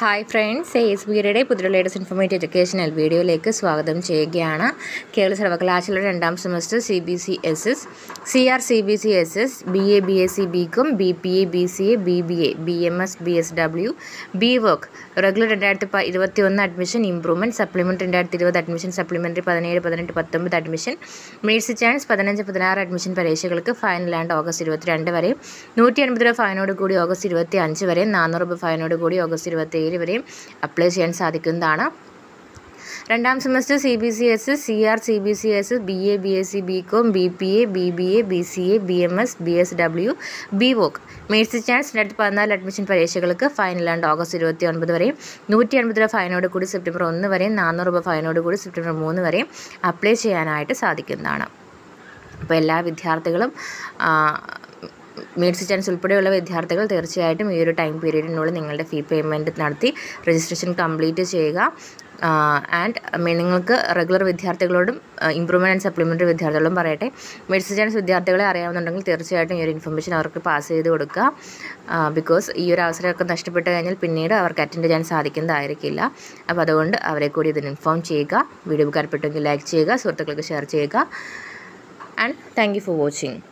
hi friends S ബിയുടെ പുതിയ latest informative educational വീഡിയോയിലേക്ക് സ്വാഗതം ചെയ്യുകയാണ് കേരള സർവകലാശാലയുടെ രണ്ടാം semester C B C S S C R C B C S S B A B S C B Com B P A B C A B B A B M S B S W B work regular രണ്ടായിരത്തി പ ഇരുപത്തി ഒന്ന് admission improvement supplement രണ്ടായിരത്തി ഇരുപത് admission supplementary പതിനേഴ് പതിനെട്ട് പത്തൊമ്പത് admission Mercy chance പതിനഞ്ച് പതിനാറ് അഡ്മിഷൻ പരീക്ഷകൾക്ക് ഫൈനൽ ആൻഡ് ഓഗസ്റ്റ് ഇരുപത്തിരണ്ട് വരെ നൂറ്റി അൻപത് രൂപ ഫൈനോട് കൂടി ഓഗസ്റ്റ് ഇരുപത്തി അഞ്ച് വരെ നാനൂറ് രൂപ ഫൈനോട് കൂടി ഓഗസ്റ്റ് ഇരുപത്തി ഏഴ് വരെയും അപ്ലൈ ചെയ്യാൻ സാധിക്കുന്നതാണ് രണ്ടാം semester C B C S C R C B C S B A B S C B com B P A B B A B C A B M S B S W B voc mercy chance രണ്ടായിരത്തി പതിനാല് admission പരീക്ഷകൾക്ക് final and August ഇരുപത്തി ഒൻപത് വരെയും നൂറ്റി അൻപത് രൂപ ഫൈനോട് കൂടി സെപ്റ്റംബർ ഒന്ന് വരെയും നാനൂറ് രൂപ ഫൈനോട് കൂടി സെപ്റ്റംബർ മൂന്ന് വരെയും അപ്ലൈ ചെയ്യാനായിട്ട് സാധിക്കുന്നതാണ് അപ്പോൾ എല്ലാ വിദ്യാർത്ഥികളും മേഡ്സ് ചാൻസ് ഉൾപ്പെടെയുള്ള വിദ്യാർത്ഥികൾ തീർച്ചയായിട്ടും ഈ ഒരു ടൈം പീരീഡിനുള്ളിൽ നിങ്ങളുടെ ഫീ പേയ്മെൻറ്റ് നടത്തി രജിസ്ട്രേഷൻ കംപ്ലീറ്റ് ചെയ്യുക ആൻഡ് നിങ്ങൾക്ക് റെഗുലർ വിദ്യാർത്ഥികളോടും ഇമ്പ്രൂവ്മെൻറ്റ് ആൻഡ് സപ്ലിമെൻ്ററി വിദ്യാർത്ഥികളോടും പറയട്ടെ മെഡിസിൻ ചാൻസ് വിദ്യാർത്ഥികളെ അറിയാവുന്നുണ്ടെങ്കിൽ തീർച്ചയായിട്ടും ഈ ഒരു ഇൻഫർമേഷൻ അവർക്ക് പാസ് ചെയ്ത് കൊടുക്കുക ബിക്കോസ് ഈ ഒരു അവസരമൊക്കെ നഷ്ടപ്പെട്ട് കഴിഞ്ഞാൽ പിന്നീട് അവർക്ക് അറ്റൻഡ് ചെയ്യാൻ സാധിക്കുന്നതായിരിക്കില്ല അപ്പോൾ അതുകൊണ്ട് അവരെ കൂടി ഇതിന് ഇൻഫോം ചെയ്യുക വീഡിയോ ഉപകാരപ്പെട്ടെങ്കിൽ ലൈക്ക് ചെയ്യുക സുഹൃത്തുക്കൾക്ക് ഷെയർ ചെയ്യുക and thank you for watching